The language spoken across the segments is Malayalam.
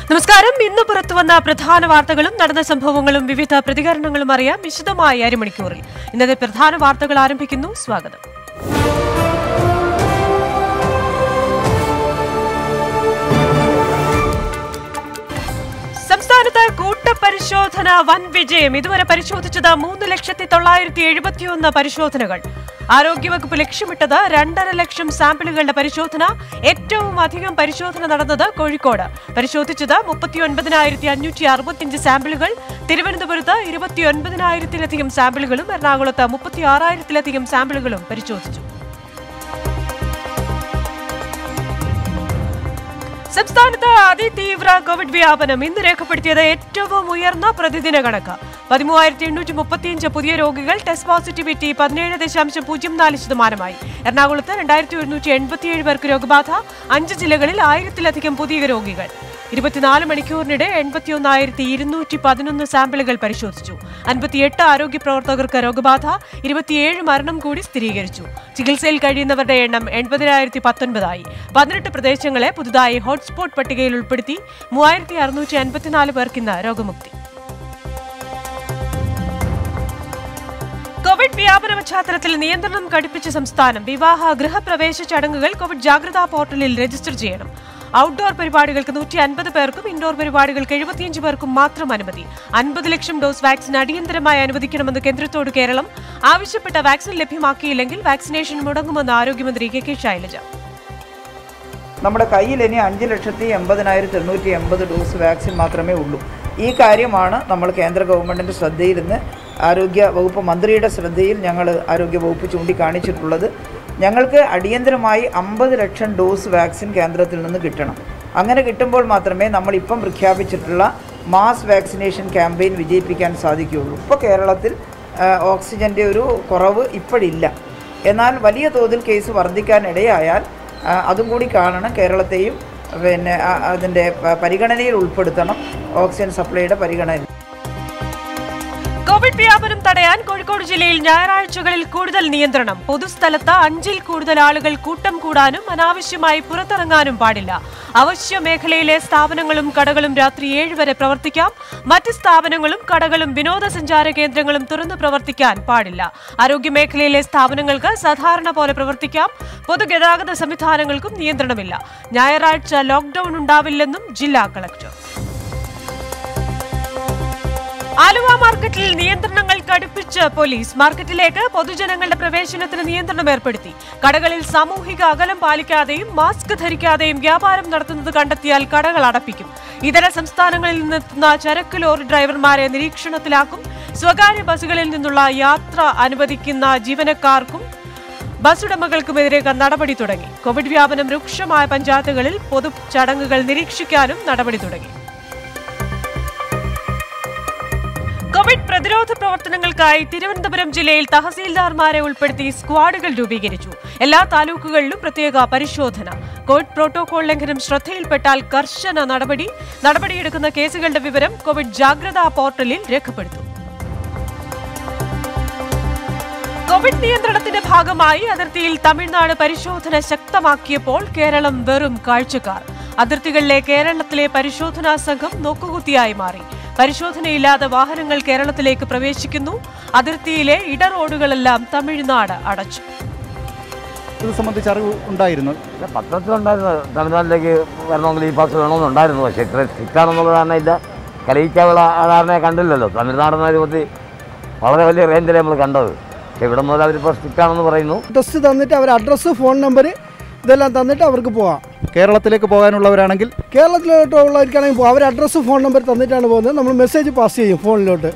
നമസ്കാരം ഇന്ന് പുറത്തുവന്ന പ്രധാന വാർത്തകളും നടന്ന സംഭവങ്ങളും വിവിധ പ്രതികരണങ്ങളും അറിയാം വിശദമായി അരമണിക്കൂറിൽ ഇന്നത്തെ പ്രധാന വാർത്തകൾ ആരംഭിക്കുന്നു സ്വാഗതം സംസ്ഥാനത്ത് കൂട്ടപരിശോധന വൻ വിജയം ഇതുവരെ പരിശോധിച്ചത് മൂന്ന് ലക്ഷത്തി തൊള്ളായിരത്തി എഴുപത്തിയൊന്ന് പരിശോധനകൾ ആരോഗ്യവകുപ്പ് ലക്ഷ്യമിട്ടത് രണ്ടര ലക്ഷം സാമ്പിളുകളുടെ പരിശോധന ഏറ്റവും അധികം പരിശോധന നടന്നത് കോഴിക്കോട് പരിശോധിച്ചത് മുപ്പത്തിയൊൻപതിനായിരത്തി അഞ്ഞൂറ്റി അറുപത്തിയഞ്ച് സാമ്പിളുകൾ തിരുവനന്തപുരത്ത് ഇരുപത്തിയൊൻപതിനായിരത്തിലധികം സാമ്പിളുകളും എറണാകുളത്ത് മുപ്പത്തി ആറായിരത്തിലധികം സാമ്പിളുകളും പരിശോധിച്ചു സംസ്ഥാനത്ത് അതിതീവ്ര കോവിഡ് വ്യാപനം ഇന്ന് രേഖപ്പെടുത്തിയത് ഏറ്റവും ഉയർന്ന പ്രതിദിന കണക്ക് പതിമൂവായിരത്തി എണ്ണൂറ്റി മുപ്പത്തിയഞ്ച് പുതിയ രോഗികൾ ടെസ്റ്റ് പോസിറ്റിവിറ്റി പതിനേഴ് ദശാംശം പൂജ്യം നാല് ശതമാനമായി എറണാകുളത്ത് രണ്ടായിരത്തി ഒരുന്നൂറ്റി എൺപത്തിയേഴ് പേർക്ക് രോഗബാധ അഞ്ച് ജില്ലകളിൽ ആയിരത്തിലധികം പുതിയ രോഗികൾ ഇരുപത്തിനാല് മണിക്കൂറിനിടെ എൺപത്തിയൊന്നായിരത്തി ഇരുന്നൂറ്റി പതിനൊന്ന് സാമ്പിളുകൾ പരിശോധിച്ചു അൻപത്തിയെട്ട് ആരോഗ്യ പ്രവർത്തകർക്ക് രോഗബാധ ഇരുപത്തിയേഴ് മരണം കൂടി സ്ഥിരീകരിച്ചു ചികിത്സയിൽ കഴിയുന്നവരുടെ എണ്ണം എൺപതിനായിരത്തി പത്തൊൻപതായി പതിനെട്ട് പ്രദേശങ്ങളെ പുതുതായി ഹോട്ട്സ്പോട്ട് പട്ടികയിൽ ഉൾപ്പെടുത്തി മൂവായിരത്തി അറുന്നൂറ്റി അൻപത്തിനാല് പേർക്ക് ഇന്ന് രോഗമുക്തി കോവിഡ് വ്യാപന പശ്ചാത്തലത്തിൽ നിയന്ത്രണം കടുപ്പിച്ച സംസ്ഥാനം വിവാഹ ഗൃഹപ്രവേശ ചടങ്ങുകൾ കോവിഡ് ജാഗ്രതാ പോർട്ടലിൽ രജിസ്റ്റർ ചെയ്യണം ഔട്ട്ഡോർ പരിപാടികൾക്ക് നൂറ്റി അൻപത് പേർക്കും ഇൻഡോർ പരിപാടികൾക്ക് എഴുപത്തിയഞ്ച് പേർക്കും മാത്രം അനുമതി അൻപത് ലക്ഷം ഡോസ് വാക്സിൻ അടിയന്തരമായി അനുവദിക്കണമെന്ന് കേന്ദ്രത്തോട് കേരളം ആവശ്യപ്പെട്ട വാക്സിൻ ലഭ്യമാക്കിയില്ലെങ്കിൽ വാക്സിനേഷൻ മുടങ്ങുമെന്ന് ആരോഗ്യമന്ത്രി കെ കെ ശൈലജ നമ്മുടെ കയ്യിൽ ഇനി അഞ്ച് ലക്ഷത്തി എൺപതിനായിരത്തി എണ്ണൂറ്റി എൺപത് ഡോസ് വാക്സിൻ മാത്രമേ ഉള്ളൂ ഈ കാര്യമാണ് നമ്മൾ കേന്ദ്ര ഗവൺമെൻറ്റിൻ്റെ ശ്രദ്ധയിലിന്ന് ആരോഗ്യ വകുപ്പ് മന്ത്രിയുടെ ശ്രദ്ധയിൽ ഞങ്ങൾ ആരോഗ്യ വകുപ്പ് ചൂണ്ടിക്കാണിച്ചിട്ടുള്ളത് ഞങ്ങൾക്ക് അടിയന്തരമായി അമ്പത് ലക്ഷം ഡോസ് വാക്സിൻ കേന്ദ്രത്തിൽ നിന്ന് കിട്ടണം അങ്ങനെ കിട്ടുമ്പോൾ മാത്രമേ നമ്മളിപ്പം പ്രഖ്യാപിച്ചിട്ടുള്ള മാസ് വാക്സിനേഷൻ ക്യാമ്പയിൻ വിജയിപ്പിക്കാൻ സാധിക്കുകയുള്ളൂ ഇപ്പോൾ കേരളത്തിൽ ആ, ഓക്സിജൻ്റെ ഒരു കുറവ് ഇപ്പോഴില്ല എന്നാൽ വലിയ തോതിൽ കേസ് വർദ്ധിക്കാനിടയായാൽ ആ, അതും കൂടി കാണണം കേരളത്തെയും പിന്നെ ആ- അതിൻ്റെ പ- പരിഗണനയിൽ ഉൾപ്പെടുത്തണം ഓക്സിജൻ സപ്ലൈയുടെ പരിഗണന കോവിഡ് വ്യാപനം തടയാൻ കോഴിക്കോട് ജില്ലയിൽ ഞായറാഴ്ചകളിൽ കൂടുതൽ നിയന്ത്രണം പൊതുസ്ഥലത്ത് അഞ്ചിൽ കൂടുതൽ ആളുകൾ കൂട്ടം കൂടാനും അനാവശ്യമായി പുറത്തിറങ്ങാനും പാടില്ല അവശ്യ മേഖലയിലെ സ്ഥാപനങ്ങളും കടകളും രാത്രി ഏഴ് വരെ പ്രവർത്തിക്കാം മറ്റ് സ്ഥാപനങ്ങളും കടകളും വിനോദസഞ്ചാര കേന്ദ്രങ്ങളും തുറന്നു പ്രവർത്തിക്കാൻ പാടില്ല ആരോഗ്യ മേഖലയിലെ സ്ഥാപനങ്ങൾക്ക് സാധാരണ പോലെ പ്രവർത്തിക്കാം പൊതുഗതാഗത സംവിധാനങ്ങൾക്കും നിയന്ത്രണമില്ല ഞായറാഴ്ച ലോക്ഡൌൺ ഉണ്ടാവില്ലെന്നും ജില്ലാ കളക്ടർ ആലുവ മാർക്കറ്റിൽ നിയന്ത്രണങ്ങൾ കടുപ്പിച്ച് പോലീസ് മാർക്കറ്റിലേക്ക് പൊതുജനങ്ങളുടെ പ്രവേശനത്തിന് നിയന്ത്രണം ഏർപ്പെടുത്തി കടകളിൽ സാമൂഹിക അകലം പാലിക്കാതെയും മാസ്ക് ധരിക്കാതെയും വ്യാപാരം നടത്തുന്നത് കണ്ടെത്തിയാൽ കടകൾ അടപ്പിക്കും ഇതര സംസ്ഥാനങ്ങളിൽ നിന്നെത്തുന്ന ചരക്ക് ലോറി ഡ്രൈവർമാരെ നിരീക്ഷണത്തിലാക്കും സ്വകാര്യ ബസ്സുകളിൽ നിന്നുള്ള യാത്ര അനുവദിക്കുന്ന ജീവനക്കാർക്കും ബസ് ഉടമകൾക്കുമെതിരെ നടപടി തുടങ്ങി കോവിഡ് വ്യാപനം രൂക്ഷമായ പഞ്ചായത്തുകളിൽ പൊതു ചടങ്ങുകൾ നിരീക്ഷിക്കാനും നടപടി തുടങ്ങി കോവിഡ് പ്രതിരോധ പ്രവർത്തനങ്ങൾക്കായി തിരുവനന്തപുരം ജില്ലയിൽ തഹസീൽദാർമാരെ ഉൾപ്പെടുത്തി സ്ക്വാഡുകൾ രൂപീകരിച്ചു എല്ലാ താലൂക്കുകളിലും പ്രത്യേക പരിശോധന കോവിഡ് പ്രോട്ടോകോൾ ലംഘനം ശ്രദ്ധയിൽപ്പെട്ടാൽ കർശന നടപടി നടപടിയെടുക്കുന്ന കേസുകളുടെ വിവരം കോവിഡ് ജാഗ്രതാ പോർട്ടലിൽ രേഖപ്പെടുത്തും കോവിഡ് നിയന്ത്രണത്തിന്റെ ഭാഗമായി അതിർത്തിയിൽ തമിഴ്നാട് പരിശോധന ശക്തമാക്കിയപ്പോൾ കേരളം വെറും കാഴ്ചക്കാർ അതിർത്തികളിലെ കേരളത്തിലെ പരിശോധനാ സംഘം നോക്കുകുത്തിയായി മാറി പരിശോധനയില്ലാതെ വാഹനങ്ങൾ കേരളത്തിലേക്ക് പ്രവേശിക്കുന്നു അതിർത്തിയിലെ ഇടറോഡുകളെല്ലാം തമിഴ്നാട് അടച്ചു ഇത് സംബന്ധിച്ച് അറിവ് ഉണ്ടായിരുന്നു ഇല്ല, പത്രത്തിലുണ്ടായിരുന്നു തമിഴ്നാട്ടിലേക്ക് വരണമെങ്കിൽ ഈ പാസ് വേണമെന്നുണ്ടായിരുന്നു പക്ഷേ ഇത്ര സ്ട്രിക്റ്റാണെന്നുള്ള ധാരണ ഇല്ല കലയിക്കാനുള്ള ധാരണയെ കണ്ടില്ലല്ലോ തമിഴ്നാടെന്ന രൂപത്തിൽ വളരെ വലിയ റേഞ്ചിൽ നമ്മൾ കണ്ടത് പക്ഷേ ഇവിടെ മുതൽ അവരിപ്പോൾ സ്ട്രിക്റ്റാണെന്ന് പറയുന്നു ടെസ്റ്റ് തന്നിട്ട് അവർ അഡ്രസ്സ് ഫോൺ നമ്പർ ഇതെല്ലാം തന്നിട്ട് അവർക്ക് പോവാം കേരളത്തിലേക്ക് പോകാനുള്ളവരാണെങ്കിൽ കേരളത്തിലോട്ടുള്ളവർക്കാണെങ്കിൽ പോവാം അവർ അഡ്രസ്സ് ഫോൺ നമ്പർ തന്നിട്ടാണ് പോകുന്നത് നമ്മൾ മെസ്സേജ് പാസ് ചെയ്യും ഫോണിലോട്ട്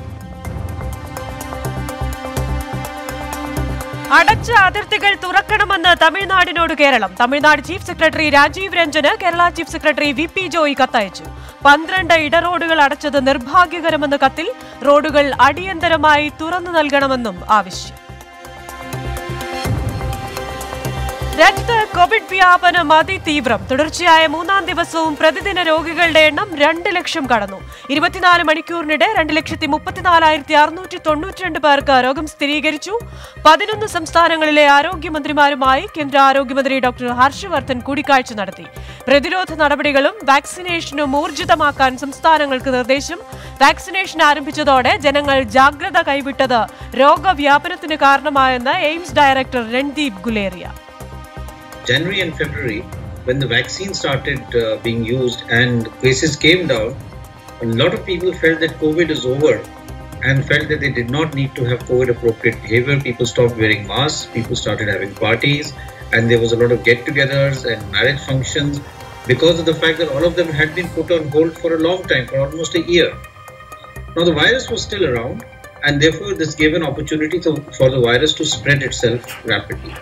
അടച്ച അതിർത്തികൾ തുറക്കണമെന്ന് തമിഴ്നാടിനോട് Kerala Tamil Nadu chief secretary Rajeev Ranjan Kerala chief secretary V P Joy കത്തയച്ചു പന്ത്രണ്ട് ഇടറോഡുകൾ അടച്ചത് നിർഭാഗ്യകരമെന്ന കത്തിൽ റോഡുകൾ അടിയന്തരമായി തുറന്നു നൽകണമെന്നും ആവശ്യം രാജ്യത്ത് കോവിഡ് വ്യാപനം അതിതീവ്രം തുടർച്ചയായ മൂന്നാം ദിവസവും പ്രതിദിന രോഗികളുടെ എണ്ണം രണ്ട് ലക്ഷം കടന്നു ഇരുപത്തിനാല് മണിക്കൂറിനിടെ രണ്ട് ലക്ഷത്തി മുപ്പത്തിനാലായിരത്തി അറുന്നൂറ്റി തൊണ്ണൂറ്റിരണ്ട് പേർക്ക് രോഗം സ്ഥിരീകരിച്ചു പതിനൊന്ന് സംസ്ഥാനങ്ങളിലെ ആരോഗ്യമന്ത്രിമാരുമായി കേന്ദ്ര ആരോഗ്യമന്ത്രി ഡോക്ടർ ഹർഷവർദ്ധൻ കൂടിക്കാഴ്ച നടത്തി പ്രതിരോധ നടപടികളും വാക്സിനേഷനും ഊർജിതമാക്കാൻ സംസ്ഥാനങ്ങൾക്ക് നിർദ്ദേശം വാക്സിനേഷൻ ആരംഭിച്ചതോടെ ജനങ്ങൾ ജാഗ്രത കൈവിട്ടത് രോഗവ്യാപനത്തിന് കാരണമായെന്ന് AIIMS director Randeep Guleria January and February, when the vaccine started uh, being used and cases came down, a lot of people felt that COVID is over and felt that they did not need to have COVID appropriate behavior. People stopped wearing masks, people started having parties, and there was a lot of get togethers and marriage functions because of the fact that all of them had been put on hold for a long time, for almost a year. Now, the virus was still around, and therefore, this gave an opportunity to, for the virus to spread itself rapidly.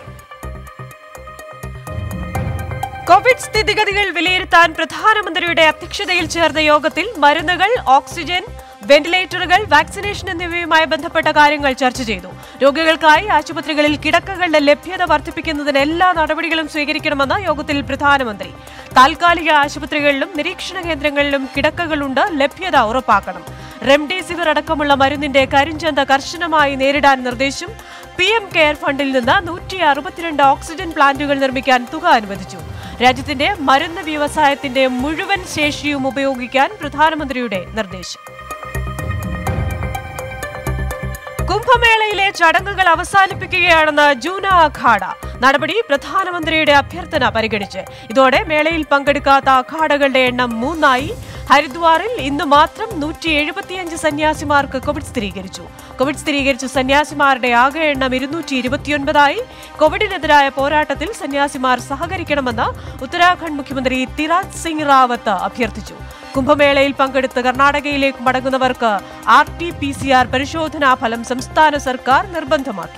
Covid സ്ഥിതിഗതികൾ വിലയിരുത്താൻ പ്രധാനമന്ത്രിയുടെ അധ്യക്ഷതയിൽ ചേർന്ന യോഗത്തിൽ മരുന്നുകൾ ഓക്സിജൻ വെന്റിലേറ്ററുകൾ വാക്സിനേഷൻ എന്നിവയുമായി ബന്ധപ്പെട്ട കാര്യങ്ങൾ ചർച്ച ചെയ്തു രോഗികൾക്കായി ആശുപത്രികളിൽ കിടക്കകളുടെ ലഭ്യത വർദ്ധിപ്പിക്കുന്നതിന് എല്ലാ നടപടികളും സ്വീകരിക്കണമെന്ന് യോഗത്തിൽ പ്രധാനമന്ത്രി താൽക്കാലിക ആശുപത്രികളിലും നിരീക്ഷണ കേന്ദ്രങ്ങളിലും കിടക്കകളുണ്ട് ലഭ്യത ഉറപ്പാക്കണം റെംഡെസിവിർ അടക്കമുള്ള മരുന്നിന്റെ കരിഞ്ചന്ത കർശനമായി നേരിടാൻ നിർദ്ദേശം പി എം കെയർ ഫണ്ടിൽ നിന്ന് നൂറ്റി അറുപത്തിരണ്ട് ഓക്സിജൻ പ്ലാന്റുകൾ നിർമ്മിക്കാൻ തുക അനുവദിച്ചു രാജ്യത്തിന്റെ മരുന്ന് വ്യവസായത്തിന്റെ മുഴുവൻ ശേഷിയും ഉപയോഗിക്കാൻ പ്രധാനമന്ത്രിയുടെ നിർദ്ദേശം കുംഭമേളയിലെ ചടങ്ങുകൾ അവസാനിപ്പിക്കുകയാണെന്ന് ജൂന അഖാഡ നടപടി പ്രധാനമന്ത്രിയുടെ അഭ്യർത്ഥന പരിഗണിച്ച് ഇതോടെ മേളയിൽ പങ്കെടുക്കാത്ത അഖാഡകളുടെ എണ്ണം മൂന്നായി ഹരിദ്വാറിൽ ഇന്ന് മാത്രം നൂറ്റി എഴുപത്തിയഞ്ച് സന്യാസിമാർക്ക് കോവിഡ് സ്ഥിരീകരിച്ചു കോവിഡ് സ്ഥിരീകരിച്ച സന്യാസിമാരുടെ ആകെ എണ്ണം ഇരുന്നൂറ്റി ഇരുപത്തിയൊൻപതായി കോവിഡിനെതിരായ പോരാട്ടത്തിൽ സന്യാസിമാർ സഹകരിക്കണമെന്ന് ഉത്തരാഖണ്ഡ് മുഖ്യമന്ത്രി തിരാജ് സിംഗ് റാവത്ത് അഭ്യർത്ഥിച്ചു കുംഭമേളയിൽ പങ്കെടുത്ത് കർണാടകയിലേക്ക് മടങ്ങുന്നവർക്ക് R T P C R പരിശോധനാ ഫലം സംസ്ഥാന സർക്കാർ നിർബന്ധമാക്കി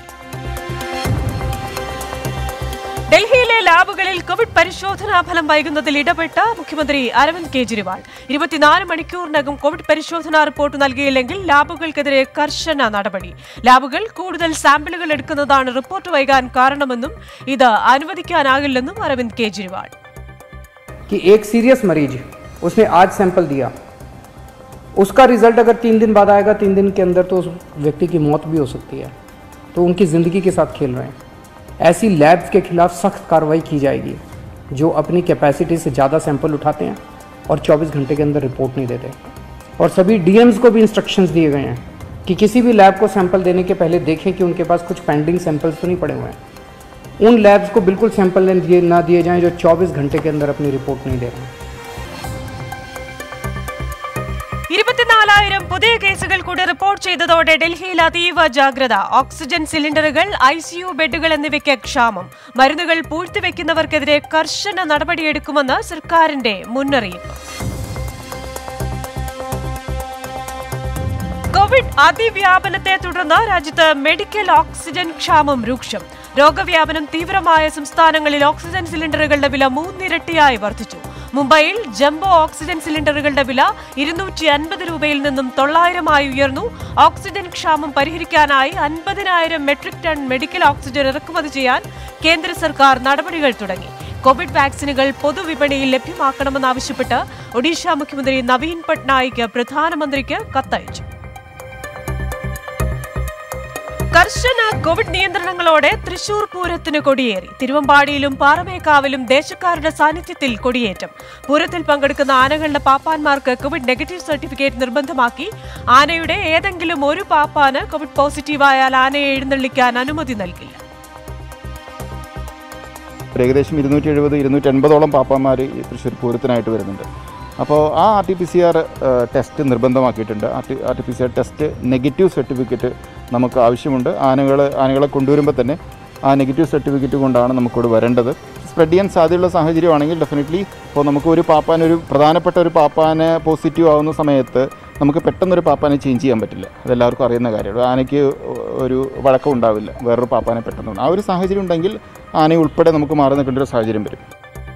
ഡൽഹിയിലെ ലാബുകളിൽ കോവിഡ് പരിശോധനാ ഫലം വൈകുന്നതിൽ ഇടപെട്ട മുഖ്യമന്ത്രി അരവിന്ദ് കെജ്രിവാൾ ഇരുപത്തിനാല് മണിക്കൂറിനകം കോവിഡ് പരിശോധനാ റിപ്പോർട്ട് നൽകിയില്ലെങ്കിൽ ലാബുകൾക്കെതിരെ കർശന നടപടി ലാബുകൾ കൂടുതൽ സാമ്പിളുകൾ എടുക്കുന്നതാണ് റിപ്പോർട്ട് വൈകാൻ കാരണമെന്നും ഇത് അനുവദിക്കാനാകില്ലെന്നും അരവിന്ദ് കെജ്രിവാൾ कि एक सीरियस मरीज उसने आज सैंपल दिया उसका रिजल्ट अगर तीन दिन बाद आएगा तीन दिन के अंदर तो उस व्यक्ति की मौत भी हो सकती है तो उनकी ज़िंदगी के साथ खेल रहे हैं ऐसी लैब्स के खिलाफ सख्त कार्रवाई की जाएगी जो अपनी कैपेसिटी से ज़्यादा सैंपल उठाते हैं और 24 घंटे के अंदर रिपोर्ट नहीं देते और सभी डीएम्स को भी इंस्ट्रक्शंस दिए गए हैं कि किसी भी लैब को सैंपल देने के पहले देखें कि उनके पास कुछ पेंडिंग सैंपल्स तो नहीं पड़े हुए हैं उन लैब्स को बिल्कुल सैंपल दिए ना दिए जाएं जो 24 घंटे के अंदर अपनी रिपोर्ट नहीं दे रहे हैं ഇരുപത്തിനാലായിരം പുതിയ കേസുകൾ കൂടി റിപ്പോർട്ട് ചെയ്തതോടെ ഡൽഹിയിൽ അതീവ ജാഗ്രത ഓക്സിജൻ സിലിണ്ടറുകൾ ഐ സിയു ബെഡുകൾ എന്നിവയ്ക്ക് ക്ഷാമം മരുന്നുകൾ പൂഴ്ത്തിവെക്കുന്നവർക്കെതിരെ കർശന നടപടിയെടുക്കുമെന്ന് സർക്കാരിന്റെ മുന്നറിയിപ്പ് കോവിഡ് അതിവ്യാപനത്തെ തുടർന്ന് രാജ്യത്ത് മെഡിക്കൽ ഓക്സിജൻ ക്ഷാമം രൂക്ഷം രോഗവ്യാപനം തീവ്രമായ സംസ്ഥാനങ്ങളിൽ ഓക്സിജൻ സിലിണ്ടറുകളുടെ വില മൂന്നിരട്ടിയായി വർദ്ധിച്ചു മുംബൈയിൽ ജംബോ ഓക്സിജൻ സിലിണ്ടറുകളുടെ വില ഇരുന്നൂറ്റി അൻപത് രൂപയിൽ നിന്നും തൊള്ളായിരമായി ഉയർന്നു ഓക്സിജൻ ക്ഷാമം പരിഹരിക്കാനായി അൻപതിനായിരം മെട്രിക് ടൺ മെഡിക്കൽ ഓക്സിജൻ ഇറക്കുമതി ചെയ്യാൻ കേന്ദ്ര സർക്കാർ നടപടികൾ തുടങ്ങി കോവിഡ് വാക്സിനുകൾ പൊതുവിപണിയിൽ ലഭ്യമാക്കണമെന്നാവശ്യപ്പെട്ട് ഒഡീഷ മുഖ്യമന്ത്രി നവീൻ പട്നായിക്ക് പ്രധാനമന്ത്രിക്ക് കത്തയച്ചു കർശന കോവിഡ് നിയന്ത്രണങ്ങളോടെ തൃശൂർ പൂരത്തിന് കൊടിയേറി തിരുവമ്പാടിയിലും പാറമേക്കാവിലും ദേശക്കാരുടെ സാന്നിധ്യത്തിൽ കൊടിയേറ്റം പൂരത്തിൽ പങ്കെടുക്കുന്ന ആനകളുടെ പാപ്പാന്മാർക്ക് കോവിഡ് നെഗറ്റീവ് സർട്ടിഫിക്കറ്റ് നിർബന്ധമാക്കി ആനയുടെ ഏതെങ്കിലും ഒരു പാപ്പാന് കോവിഡ് പോസിറ്റീവായാൽ ആനയെ എഴുന്നള്ളിക്കാൻ അനുമതി നൽകില്ല ഏകദേശം ഇരുന്നൂറ്റി എഴുപത് ഇരുന്നൂറ്റി എൺപതോളം പാപ്പാന്മാർ ഈ തൃശ്ശൂർ പൂരത്തിനായിട്ട് വരുന്നുണ്ട് അപ്പോൾ ആ R T P C R test നിർബന്ധമാക്കിയിട്ടുണ്ട് R T R T P C R test negative certificate നമുക്ക് ആവശ്യമുണ്ട് ആനകൾ ആനകളെ കൊണ്ടുവരുമ്പോൾ തന്നെ ആ നെഗറ്റീവ് സർട്ടിഫിക്കറ്റ് കൊണ്ടാണ് നമുക്കിവിടെ വരേണ്ടത് സ്പ്രെഡ് ചെയ്യാൻ സാധ്യതയുള്ള സാഹചര്യമാണെങ്കിൽ ഡെഫിനറ്റ്ലി ഇപ്പോൾ നമുക്ക് ഒരു പാപ്പാൻ ഒരു പ്രധാനപ്പെട്ട ഒരു പാപ്പാന് പോസിറ്റീവ് ആവുന്ന സമയത്ത് നമുക്ക് പെട്ടെന്നൊരു പാപ്പാനെ ചേഞ്ച് ചെയ്യാൻ പറ്റില്ല അതെല്ലാവർക്കും അറിയുന്ന കാര്യമാണ് ആനയ്ക്ക് ഒരു വഴക്കം ഉണ്ടാവില്ല വേറൊരു പാപ്പാനെ പെട്ടെന്ന് ആ ഒരു സാഹചര്യം ഉണ്ടെങ്കിൽ ആനയെ ഉൾപ്പെടെ നമുക്ക് മാറി നിൽക്കേണ്ട ഒരു സാഹചര്യം വരും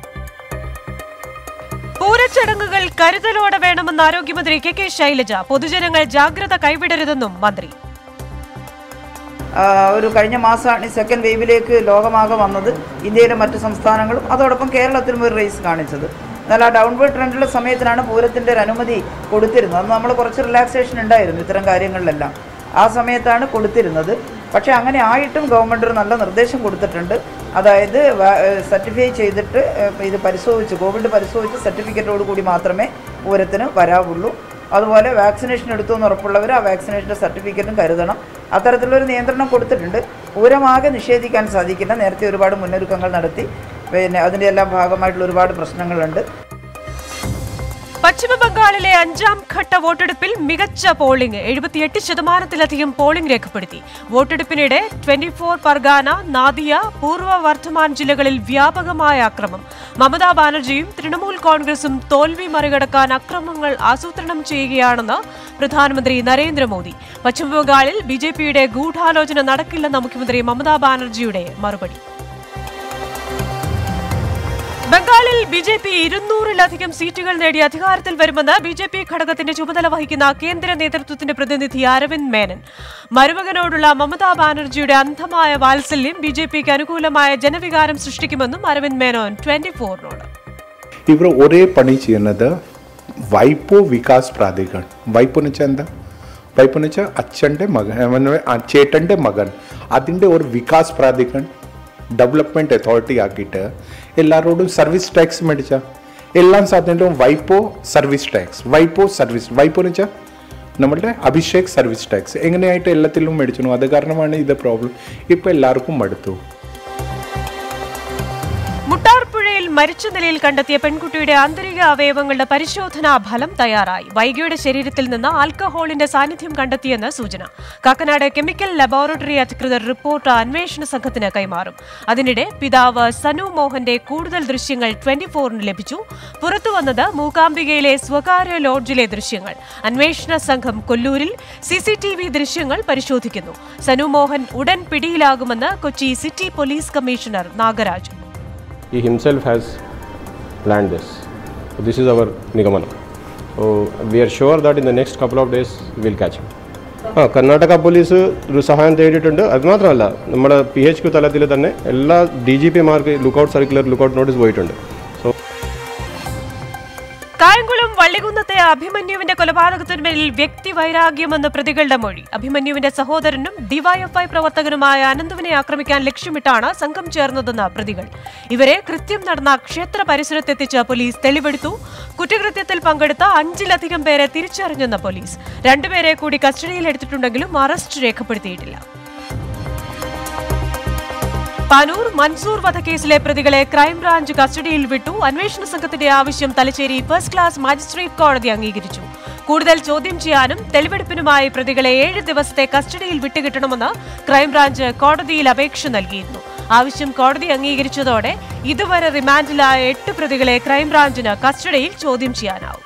പൂരച്ചടങ്ങുകൾ കരുതലോടെ വേണമെന്ന് ആരോഗ്യമന്ത്രി കെ കെ ശൈലജ പൊതുജനങ്ങൾ ജാഗ്രത കൈവിടരുതെന്നും മന്ത്രി ആ, ഒരു കഴിഞ്ഞ മാസമാണ് ഈ സെക്കൻഡ് വേവിലേക്ക് ലോകമാകെ വന്നത് ഇന്ത്യയിലെ മറ്റ് സംസ്ഥാനങ്ങളും അതോടൊപ്പം കേരളത്തിലും ഒരു റേസ് കാണിച്ചത് എന്നാൽ ആ ഡൗൺവേർഡ് ട്രെൻഡുള്ള സമയത്തിനാണ് പൂരത്തിൻ്റെ ഒരു അനുമതി കൊടുത്തിരുന്നത് അന്ന് നമ്മൾ കുറച്ച് റിലാക്സേഷൻ ഉണ്ടായിരുന്നു ഇത്തരം കാര്യങ്ങളിലെല്ലാം ആ സമയത്താണ് കൊടുത്തിരുന്നത് പക്ഷേ അങ്ങനെ ആയിട്ടും ഗവൺമെൻറ് ഒരു നല്ല നിർദ്ദേശം കൊടുത്തിട്ടുണ്ട് അതായത് സർട്ടിഫൈ ചെയ്തിട്ട് ഏഹ്, ഇത് പരിശോധിച്ച് കോവിഡ് പരിശോധിച്ച് സർട്ടിഫിക്കറ്റോട് കൂടി മാത്രമേ പൂരത്തിന് വരാവുള്ളൂ അതുപോലെ വാക്സിനേഷൻ എടുത്തു എന്ന് ഉറപ്പുള്ളവർ ആ വാക്സിനേഷൻ്റെ സർട്ടിഫിക്കറ്റും കരുതണം അത്തരത്തിലൊരു നിയന്ത്രണം കൊടുത്തിട്ടുണ്ട് പൂരമാകെ നിഷേധിക്കാൻ സാധിക്കില്ല നേരത്തെ ഒരുപാട് മുന്നൊരുക്കങ്ങൾ നടത്തി പിന്നെ അതിൻ്റെ എല്ലാം ഭാഗമായിട്ടുള്ള ഒരുപാട് പ്രശ്നങ്ങളുണ്ട് പശ്ചിമ ബംഗാളിലെ അഞ്ചാം ഘട്ട വോട്ടെടുപ്പിൽ മികച്ച പോളിംഗ് എഴുപത്തിയെട്ട് ശതമാനത്തിലധികം പോളിംഗ് രേഖപ്പെടുത്തി വോട്ടെടുപ്പിനിടെ ട്വന്റി ഫോർ പർഗാന നാദിയ പൂർവ്വ വർദ്ധമാൻ ജില്ലകളിൽ വ്യാപകമായ അക്രമം മമതാ ബാനർജിയും തൃണമൂൽ കോൺഗ്രസും തോൽവി മറികടക്കാൻ അക്രമങ്ങൾ ആസൂത്രണം ചെയ്യുകയാണെന്ന് പ്രധാനമന്ത്രി നരേന്ദ്രമോദി പശ്ചിമബംഗാളിൽ ബി ജെ പിയുടെ ഗൂഢാലോചന നടക്കില്ലെന്ന മുഖ്യമന്ത്രി മമതാ ബാനർജിയുടെ മറുപടി ബംഗാളിൽ ബി ജെ പി ഇരുന്നൂറിലധികം സീറ്റുകൾ നേടി അധികാരത്തിൽ വരുമെന്ന് ബി ജെ പി ഘടകത്തിന്റെ ചുമതല വഹിക്കുന്ന കേന്ദ്ര നേതൃത്വത്തിന്റെ പ്രതിനിധി അരവിന്ദ് മേനൻ മരുമകനോടുള്ള മമതാ ബാനർജിയുടെ അന്ധമായ വാത്സല്യം ബി ജെ പിക്ക് അനുകൂലമായ ജനവികാരം സൃഷ്ടിക്കുമെന്നും അരവിന്ദ് മേനോൻ ട്വന്റി ഫോറിനോട് ഇവർ ഒരേ പണി ചെയ്യുന്നത് വൈപ്പോ വികാസ് പ്രാധികൺ വൈപ്പോ എന്ന് വെച്ചാൽ എന്താ വൈപ്പോ എന്ന് വെച്ചാൽ അച്ഛൻ്റെ മകൻ അവൻ്റെ ആ ചേട്ടൻ്റെ മകൻ അതിൻ്റെ ഒരു വികാസ് പ്രാധികൺ ഡെവലപ്മെൻറ്റ് അതോറിറ്റി ആക്കിയിട്ട് എല്ലാവരോടും സർവീസ് ടാക്സ് മേടിച്ച എല്ലാ സാധനവും വൈപ്പോ സർവീസ് ടാക്സ് വൈപ്പോ സർവീസ് വൈപ്പോ എന്ന് വെച്ചാൽ നമ്മളുടെ അഭിഷേക് സർവീസ് ടാക്സ് എങ്ങനെയായിട്ട് എല്ലാത്തിലും മേടിച്ചു അത് കാരണമാണ് ഇത് പ്രോബ്ലം ഇപ്പോൾ എല്ലാവർക്കും മടുത്തു മുട്ടാർപ്പുഴയിൽ മരിച്ച നിലയിൽ കണ്ടെത്തിയ പെൺകുട്ടിയുടെ ആന്തരിക അവയവങ്ങളുടെ പരിശോധനാ ഫലം തയ്യാറായി വൈകിയുടെ ശരീരത്തിൽ നിന്ന് ആൽക്കഹോളിന്റെ സാന്നിധ്യം കണ്ടെത്തിയെന്ന് സൂചന കാക്കനാട് കെമിക്കൽ ലബോറട്ടറി അധികൃതർ റിപ്പോർട്ട് അന്വേഷണ സംഘത്തിന് കൈമാറും അതിനിടെ പിതാവ് സനു മോഹന്റെ കൂടുതൽ ദൃശ്യങ്ങൾ ട്വന്റി ഫോറിന് ലഭിച്ചു പുറത്തുവന്നത് മൂകാംബികയിലെ സ്വകാര്യ ലോഡ്ജിലെ ദൃശ്യങ്ങൾ അന്വേഷണ സംഘം കൊല്ലൂരിൽ സി സി ടി വി ദൃശ്യങ്ങൾ പരിശോധിക്കുന്നു സനു മോഹൻ ഉടൻ പിടിയിലാകുമെന്ന് Kochi city police commissioner Nagaraj he himself has planned this. So this is our Nigamana. So we are sure that in the next couple of days we'll catch him. ആ കർണാടക പോലീസ് ഒരു സഹായം തേടിയിട്ടുണ്ട് അത് മാത്രമല്ല നമ്മുടെ പി എച്ച് ക്യു തലത്തിൽ തന്നെ എല്ലാ ഡി ജി പിമാർക്ക് ലുക്കൗട്ട് സർക്കുലർ ലുക്കൗട്ട് നോട്ടീസ് പോയിട്ടുണ്ട് സോ കായംകുളം വള്ളികുന്നത്തെ അഭിമന്യുവിന്റെ കൊലപാതകത്തിന്മേൽ വ്യക്തി വൈരാഗ്യമെന്ന് പ്രതികളുടെ മൊഴി അഭിമന്യുവിന്റെ സഹോദരനും ഡിവൈഎഫ്ഐ പ്രവർത്തകനുമായ അനന്തുവിനെ ആക്രമിക്കാൻ ലക്ഷ്യമിട്ടാണ് സംഘം ചേർന്നതെന്ന് പ്രതികൾ ഇവരെ കൃത്യം നടന്ന ക്ഷേത്ര പരിസരത്തെത്തിച്ച് പോലീസ് തെളിവെടുത്തു കുറ്റകൃത്യത്തിൽ പങ്കെടുത്ത അഞ്ചിലധികം പേരെ തിരിച്ചറിഞ്ഞെന്ന് പോലീസ് രണ്ടുപേരെ കൂടി കസ്റ്റഡിയിലെടുത്തിട്ടുണ്ടെങ്കിലും അറസ്റ്റ് രേഖപ്പെടുത്തിയിട്ടില്ല പാനൂർ മൻസൂർ വധക്കേസിലെ പ്രതികളെ ക്രൈംബ്രാഞ്ച് കസ്റ്റഡിയിൽ വിട്ടു അന്വേഷണ സംഘത്തിന്റെ ആവശ്യം തലശ്ശേരി ഫസ്റ്റ് ക്ലാസ് മജിസ്ട്രേറ്റ് കോടതി അംഗീകരിച്ചു കൂടുതൽ ചോദ്യം ചെയ്യാനും തെളിവെടുപ്പിനുമായി പ്രതികളെ ഏഴ് ദിവസത്തെ കസ്റ്റഡിയിൽ വിട്ടുകിട്ടണമെന്ന് ക്രൈംബ്രാഞ്ച് കോടതിയിൽ അപേക്ഷ നൽകിയിരുന്നു ആവശ്യം കോടതി അംഗീകരിച്ചതോടെ ഇതുവരെ റിമാൻഡിലായ എട്ട് പ്രതികളെ ക്രൈംബ്രാഞ്ചിന് കസ്റ്റഡിയിൽ ചോദ്യം ചെയ്യാനാവും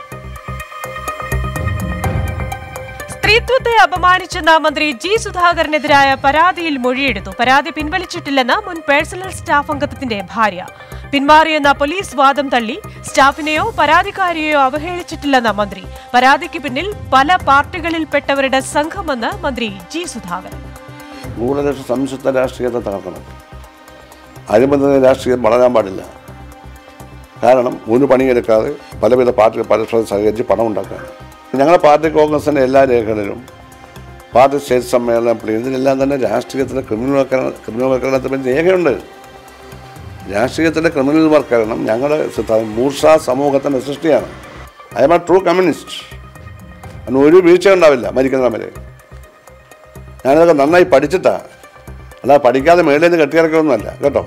സ്ത്രീത്വത്തെ അപമാനിച്ചെന്ന മന്ത്രി ജി സുധാകരനെതിരായ പരാതിയിൽ മൊഴിയെടുത്തു പരാതി പിൻവലിച്ചിട്ടില്ലെന്ന് മുൻ പേഴ്സണൽ സ്റ്റാഫ് അംഗത്തിന്റെ ഭാര്യ പിന്മാറിയെന്ന പോലീസ് വാദം തള്ളി സ്റ്റാഫിനെയോ പരാതിക്കാരിയെയോ അവഹേളിച്ചിട്ടില്ലെന്ന മന്ത്രി പരാതിക്ക് പിന്നിൽ പല പാർട്ടികളിൽപ്പെട്ടവരുടെ സംഘമെന്ന് മന്ത്രി ജി സുധാകരൻ ഭൂരിപക്ഷ സംയുക്ത രാഷ്ട്രീയത്തെ തകർക്കണം അഴിമതി രാഷ്ട്രീയം വളരാൻ പാടില്ല കാരണം ഒരു പണിയെടുക്കാതെ പലവിധ പാർട്ടികൾ പരസ്പരം സഹകരിച്ച് പണം ഉണ്ടാക്കാൻ ഞങ്ങളുടെ പാർട്ടി കോൺഗ്രസിൻ്റെ എല്ലാ രേഖകളിലും പാർട്ടി സ്റ്റേറ്റ് സമ്മേളനം പ്ലേ ഇതിലെല്ലാം തന്നെ രാഷ്ട്രീയത്തിലെ ക്രിമിനൽവൽക്കരണ ക്രിമിനൽവൽക്കരണത്തെ പറ്റി രേഖയുണ്ട് രാഷ്ട്രീയത്തിലെ ക്രിമിനൽവൽക്കരണം ഞങ്ങളുടെ സിദ്ധാന്തം മൂർഷ സമൂഹത്തിൻ്റെ സൃഷ്ടിയാണ് I M A true communist അതിന് ഒരു വീഴ്ച ഉണ്ടാവില്ല മരിക്കുന്ന വരെ ഞാനതൊക്കെ നന്നായി പഠിച്ചിട്ടാ അല്ല പഠിക്കാതെ മേളിൽ നിന്ന് കെട്ടിയിറക്കൊന്നുമല്ല കേട്ടോ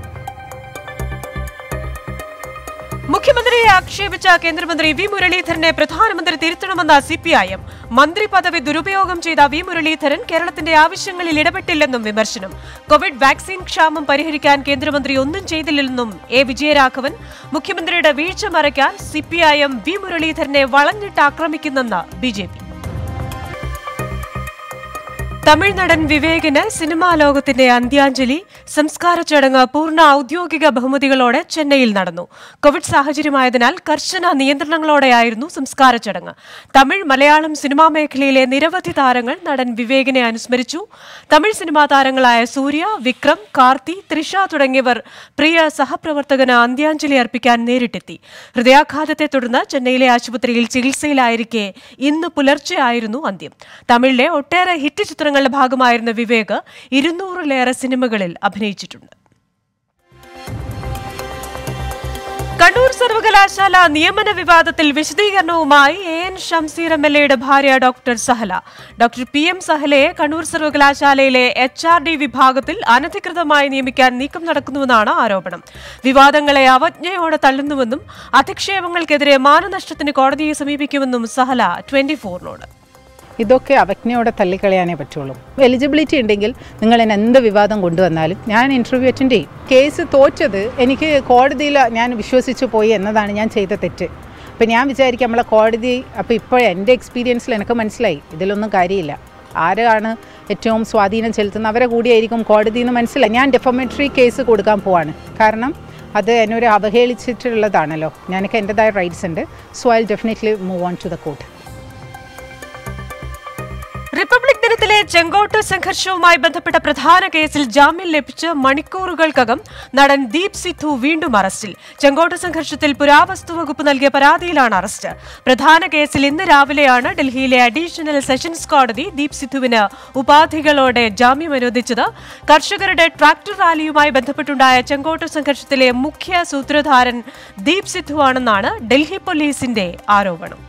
മുഖ്യമന്ത്രിയെ ആക്ഷേപിച്ച കേന്ദ്രമന്ത്രി വി മുരളീധരനെ പ്രധാനമന്ത്രി തിരുത്തണമെന്ന സി പി ഐ എം മന്ത്രി പദവി ദുരുപയോഗം ചെയ്ത വി മുരളീധരൻ കേരളത്തിന്റെ ആവശ്യങ്ങളിൽ ഇടപെട്ടില്ലെന്നും വിമർശനം കോവിഡ് വാക്സിൻ ക്ഷാമം പരിഹരിക്കാൻ കേന്ദ്രമന്ത്രി ഒന്നും ചെയ്തില്ലെന്നും എ വിജയരാഘവൻ മുഖ്യമന്ത്രിയുടെ വീഴ്ച മറയ്ക്കാൻ C P I M V മുരളീധരനെ വളഞ്ഞിട്ട് ആക്രമിക്കുന്നെന്ന് ബി ജെ പി തമിഴ് നടൻ വിവേകിന് സിനിമാ ലോകത്തിന്റെ അന്ത്യാഞ്ജലി സംസ്കാര ചടങ്ങ് പൂർണ്ണ ഔദ്യോഗിക ബഹുമതികളോടെ ചെന്നൈയിൽ നടന്നു കോവിഡ് സാഹചര്യമായതിനാൽ കർശന നിയന്ത്രണങ്ങളോടെയായിരുന്നു സംസ്കാര ചടങ്ങ് തമിഴ് മലയാളം സിനിമാ മേഖലയിലെ നിരവധി താരങ്ങൾ നടൻ വിവേകിനെ അനുസ്മരിച്ചു തമിഴ് സിനിമാ താരങ്ങളായ സൂര്യ വിക്രം കാർത്തി ത്രിഷ തുടങ്ങിയവർ പ്രിയ സഹപ്രവർത്തകന് അന്ത്യാഞ്ജലി അർപ്പിക്കാൻ നേരിട്ടെത്തി ഹൃദയാഘാതത്തെ തുടർന്ന് ചെന്നൈയിലെ ആശുപത്രിയിൽ ചികിത്സയിലായിരിക്കെ ഇന്ന് പുലർച്ചെയായിരുന്നു അന്ത്യം തമിഴിലെ ഒട്ടേറെ ഹിറ്റ് ചിത്രങ്ങളുടെ ഭാഗമായിരുന്ന വിവേക് ഇരുന്നൂറിലേറെ സിനിമകളിൽ അഭിനയിച്ചിട്ടുണ്ട് കണ്ണൂർ സർവകലാശാല നിയമന വിവാദത്തിൽ വിശദീകരണവുമായി A N Shamseer M L എയുടെ ഭാര്യ doctor Sahala doctor P M സഹലയെ കണ്ണൂർ സർവകലാശാലയിലെ എച്ച് ആർ ഡി വിഭാഗത്തിൽ അനധികൃതമായി നിയമിക്കാൻ നീക്കം നടക്കുന്നുവെന്നാണ് ആരോപണം വിവാദങ്ങളെ അവജ്ഞയോടെ തള്ളുന്നുവെന്നും അധിക്ഷേപങ്ങൾക്കെതിരെ മാനനഷ്ടത്തിന് കോടതിയെ സമീപിക്കുമെന്നും സഹല ട്വന്റി ഫോറിനോട് ഇതൊക്കെ അവജ്ഞയോടെ തള്ളിക്കളയാനേ പറ്റുള്ളൂ എലിജിബിലിറ്റി ഉണ്ടെങ്കിൽ നിങ്ങൾ എന്നെ എന്ത് വിവാദം കൊണ്ടുവന്നാലും ഞാൻ ഇൻ്റർവ്യൂ അറ്റൻഡ് ചെയ്യും കേസ് തോറ്റത് എനിക്ക് കോടതിയിൽ ഞാൻ വിശ്വസിച്ചു പോയി എന്നതാണ് ഞാൻ ചെയ്ത തെറ്റ് അപ്പം ഞാൻ വിചാരിക്കും നമ്മളെ കോടതി അപ്പോൾ ഇപ്പോൾ എൻ്റെ എക്സ്പീരിയൻസിൽ എനിക്ക് മനസ്സിലായി ഇതിലൊന്നും കാര്യമില്ല ആരാണ് ഏറ്റവും സ്വാധീനം ചെലുത്തുന്നത് അവരെ കൂടിയായിരിക്കും കോടതി എന്ന് മനസ്സിലായി ഞാൻ ഡെഫോമേറ്ററി കേസ് കൊടുക്കാൻ പോവാണ് കാരണം അത് എന്നെ ഒരു അവഹേളിച്ചിട്ടുള്ളതാണല്ലോ ഞാനൊക്കെ എൻ്റെതായ റൈറ്റ്സ് ഉണ്ട് so I definitely move on to the court republic ദിനത്തിലെ ചെങ്കോട്ട് സംഘർഷവുമായി ബന്ധപ്പെട്ട പ്രധാന കേസിൽ ജാമ്യം ലഭിച്ച് മണിക്കൂറുകൾക്കകം നടൻ ദീപ് സിദ്ധു വീണ്ടും അറസ്റ്റിൽ ചെങ്കോട്ട് സംഘർഷത്തിൽ പുരാവസ്തു വകുപ്പ് നൽകിയ പരാതിയിലാണ് അറസ്റ്റ് പ്രധാന കേസിൽ ഇന്ന് രാവിലെയാണ് ഡൽഹിയിലെ അഡീഷണൽ സെഷൻസ് കോടതി ദീപ് സിദ്ധുവിന് ഉപാധികളോടെ ജാമ്യം അനുവദിച്ചത് കർഷകരുടെ ട്രാക്ടർ റാലിയുമായി ബന്ധപ്പെട്ടുണ്ടായ ചെങ്കോട്ട് സംഘർഷത്തിലെ മുഖ്യ സൂത്രധാരൻ ദീപ് സിദ്ധുവാണെന്നാണ് ഡൽഹി പോലീസിന്റെ ആരോപണം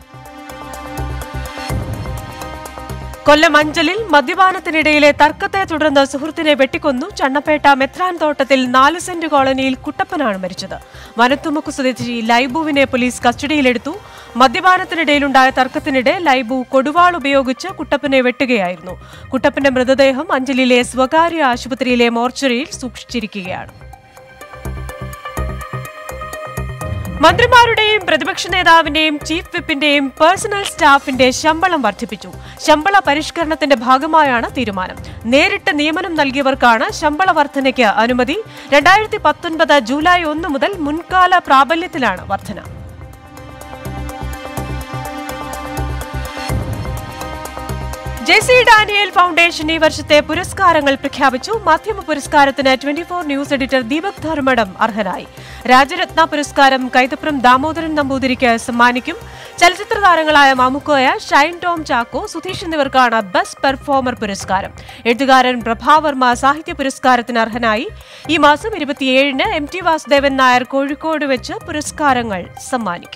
കൊല്ലം അഞ്ചലിൽ മദ്യപാനത്തിനിടയിലെ തർക്കത്തെ തുടർന്ന് സുഹൃത്തിനെ വെട്ടിക്കൊന്നു ചണ്ണപ്പേട്ട മെത്രാൻ തോട്ടത്തിൽ നാല് സെന്റ് കോളനിയിൽ കുട്ടപ്പനാണ് മരിച്ചത് വനത്തുമുക്ക് സ്വദേശി ലൈബുവിനെ പോലീസ് കസ്റ്റഡിയിലെടുത്തു മദ്യപാനത്തിനിടയിലുണ്ടായ തർക്കത്തിനിടെ ലൈബു കൊടുവാൾ ഉപയോഗിച്ച് കുട്ടപ്പനെ വെട്ടുകയായിരുന്നു കുട്ടപ്പന്റെ മൃതദേഹം അഞ്ചലിലെ സ്വകാര്യ ആശുപത്രിയിലെ മോർച്ചറിയിൽ സൂക്ഷിച്ചിരിക്കുകയാണ് മന്ത്രിമാരുടെയും പ്രതിപക്ഷ നേതാവിന്റെയും ചീഫ് വിപ്പിന്റെയും പേഴ്സണൽ സ്റ്റാഫിന്റെ ശമ്പളം വർദ്ധിപ്പിച്ചു ശമ്പള പരിഷ്കരണത്തിന്റെ ഭാഗമായാണ് തീരുമാനം നേരിട്ട് നിയമനം നൽകിയവർക്കാണ് ശമ്പള വർധനയ്ക്ക് അനുമതി രണ്ടായിരത്തി പത്തൊൻപത് ജൂലൈ ഒന്ന് മുതൽ മുൻകാല പ്രാബല്യത്തിലാണ് വർധന ജെ സി ഡാനിയൽ ഫൗണ്ടേഷൻ ഈ വർഷത്തെ പുരസ്കാരങ്ങൾ പ്രഖ്യാപിച്ചു മാധ്യമ പുരസ്കാരത്തിന് twenty four news editor Deepak Dharmadam അർഹനായി രാജരത്ന പുരസ്കാരം കൈതപ്രം ദാമോദരൻ നമ്പൂതിരിക്ക് സമ്മാനിക്കും ചലച്ചിത്ര താരങ്ങളായ മാമുക്കോയ ഷൈൻ ടോം ചാക്കോ സുധീഷ് എന്നിവർക്കാണ് ബെസ്റ്റ് പെർഫോമർ പുരസ്കാരം എഴുത്തുകാരൻ പ്രഭാവർമ്മ സാഹിത്യ പുരസ്കാരത്തിന് അർഹനായി ഈ മാസം ഇരുപത്തിയേഴിന് എം ടി വാസുദേവൻ നായർ കോഴിക്കോട് വെച്ച് പുരസ്കാരങ്ങൾ സമ്മാനിക്കും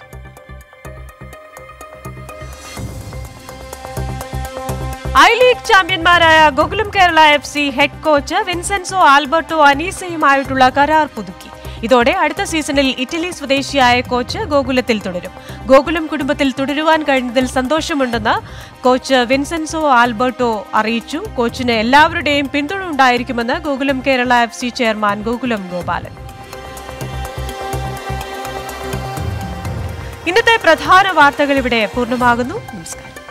ഐ ലീഗ് ചാമ്പ്യന്മാരായ Gokulam Kerala F C head coach Vincenzo Alberto അനീസയുമായിട്ടുള്ള കരാർ പുതുക്കി ഇതോടെ അടുത്ത സീസണിൽ ഇറ്റലി സ്വദേശിയായ കോച്ച് ഗോകുലത്തിൽ തുടരും ഗോകുലം കുടുംബത്തിൽ തുടരുവാൻ കഴിഞ്ഞതിൽ സന്തോഷമുണ്ടെന്ന് കോച്ച് വിൻസെൻസോ ആൽബർട്ടോ അറിയിച്ചു കോച്ചിന് എല്ലാവരുടെയും പിന്തുണ ഉണ്ടായിരിക്കുമെന്ന് Gokulam Kerala F C chairman Gokulam Gopalan ഇന്നത്തെ പ്രധാന വാർത്തകൾ ഇവിടെ പൂർണ്ണമാകുന്നു നമസ്കാരം